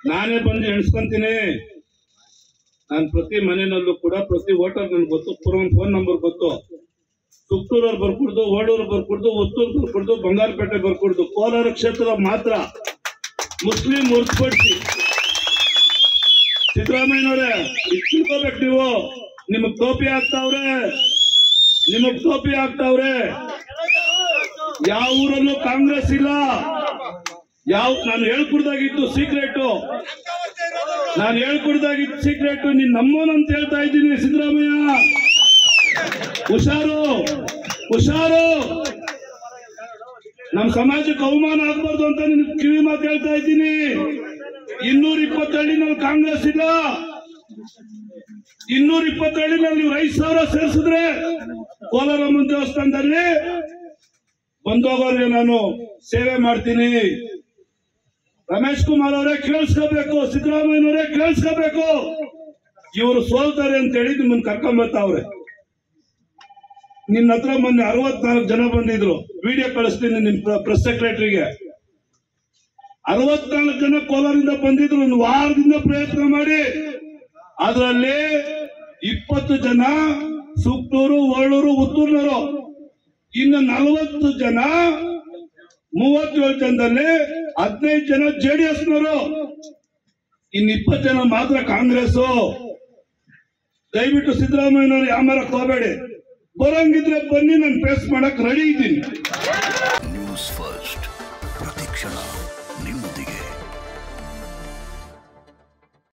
ನಾನೇ ಬಂದು ಎಣಿಸ್ಕೊಂತೀನಿ ನಾನು ಪ್ರತಿ ಮನೆಯಲ್ಲೂ ಕೂಡ ಪ್ರತಿ ವೋಟರ್ ನನ್ಗೆ ಗೊತ್ತು ಪೂರ್ವ ಫೋನ್ ನಂಬರ್ ಗೊತ್ತು ಸುತ್ತೂರವ್ರು ಬರ್ಕೊಡ್ದು ಓಡೂರು ಬರ್ಕೊಡ್ದು ಒತ್ತೂರು ಬರ್ಕೊಡ್ದು ಬಂಗಾರಪೇಟೆ ಬರ್ಕೊಡ್ದು ಕೋಲಾರ ಕ್ಷೇತ್ರ ಮಾತ್ರ ಮುಸ್ಲಿಂ ಹೊರತುಪಡಿಸಿ ಸಿದ್ದರಾಮಯ್ಯನವರೇ ಇದು ತಿಳ್ಕೊಬೇಕು ನೀವು ನಿಮಗ್ ಟೋಪಿ ಆಗ್ತಾವ್ರೆ ನಿಮಗ್ ಟೋಪಿ ಆಗ್ತಾವ್ರೆ ಯಾವ ಊರಲ್ಲೂ ಕಾಂಗ್ರೆಸ್ ಇಲ್ಲ ಯಾವ ನಾನು ಹೇಳ್ಕೊಡ್ದಾಗಿದ್ದು ಸೀಕ್ರೆಟ್ ನಾನು ಹೇಳ್ಕೊಡ್ದಾಗಿದ್ದು ಸೀಕ್ರೆಟ್ ನೀನ್ ನಮ್ಮೋನ್ ಅಂತ ಹೇಳ್ತಾ ಇದ್ದೀನಿ ಸಿದ್ದರಾಮಯ್ಯ ಹುಷಾರು ಹುಷಾರು ನಮ್ಮ ಸಮಾಜಕ್ಕೆ ಅವಮಾನ ಆಗ್ಬಾರ್ದು ಅಂತ ನಿನ್ ಕಿವಿ ಮಾತು ಹೇಳ್ತಾ ಇದ್ದೀನಿ ಇನ್ನೂರ ಇಪ್ಪತ್ತೇಳಿನಲ್ಲಿ ಕಾಂಗ್ರೆಸ್ ಇಲ್ಲ ಇನ್ನೂರ ಇಪ್ಪತ್ತೇಳಿನಲ್ಲಿ ನೀವು ಐದು ಸಾವಿರ ಸೇರಿಸಿದ್ರೆ ಕೋಲಾರಮ್ಮನ ದೇವಸ್ಥಾನದಲ್ಲಿ ಬಂದೋಗೋರಿಗೆ ನಾನು ಸೇವೆ ಮಾಡ್ತೀನಿ ರಮೇಶ್ ಕುಮಾರ್ ಅವರೇ ಕೇಳಿಸ್ಕೋಬೇಕು ಸಿದ್ದರಾಮಯ್ಯನವರೇ ಕೇಳಿಸ್ಕೋಬೇಕು ಇವರು ಸೋಲ್ತಾರೆ ಅಂತ ಹೇಳಿ ನಿಮ್ಮನ್ನ ಕರ್ಕೊಂಡ್ ಬರ್ತಾವ್ರೆ ನಿನ್ನ ಹತ್ರ ಮೊನ್ನೆ ಅರವತ್ನಾಲ್ಕು ಜನ ಬಂದಿದ್ರು ವಿಡಿಯೋ ಕಳಿಸ್ತೀನಿ ನಿಮ್ ಪ್ರೆಸ್ ಸೆಕ್ರೆಟರಿಗೆ ಅರವತ್ನಾಲ್ಕು ಜನ ಕೋಲಾರದಿಂದ ಬಂದಿದ್ರು ಒಂದು ವಾರದಿಂದ ಪ್ರಯತ್ನ ಮಾಡಿ ಅದರಲ್ಲಿ ಇಪ್ಪತ್ತು ಜನ ಸುಕ್ತೂರು ಒಳ್ಳೂರು ಉತ್ತೂರ್ನವರು ಇನ್ನು ನಲವತ್ತು ಜನ ಮೂವತ್ತೇಳು ಜನದಲ್ಲಿ ಹದಿನೈದು ಜನ ಜೆಡಿಎಸ್ ನವರು ಇನ್ನು ಇಪ್ಪತ್ತು ಜನ ಮಾತ್ರ ಕಾಂಗ್ರೆಸ್ ದಯವಿಟ್ಟು ಸಿದ್ದರಾಮಯ್ಯನವರು ಯಾಮರಕ್ಕೆ ಹೋಗಬೇಡಿ ಬರಂಗಿದ್ರೆ ಬನ್ನಿ ನಾನು ಫೇಸ್ ಮಾಡಕ್ ರೆಡಿ ಇದ್ದೀನಿ ನ್ಯೂಸ್ ಫಸ್ಟ್ ಪ್ರತಿಕ್ಷಣ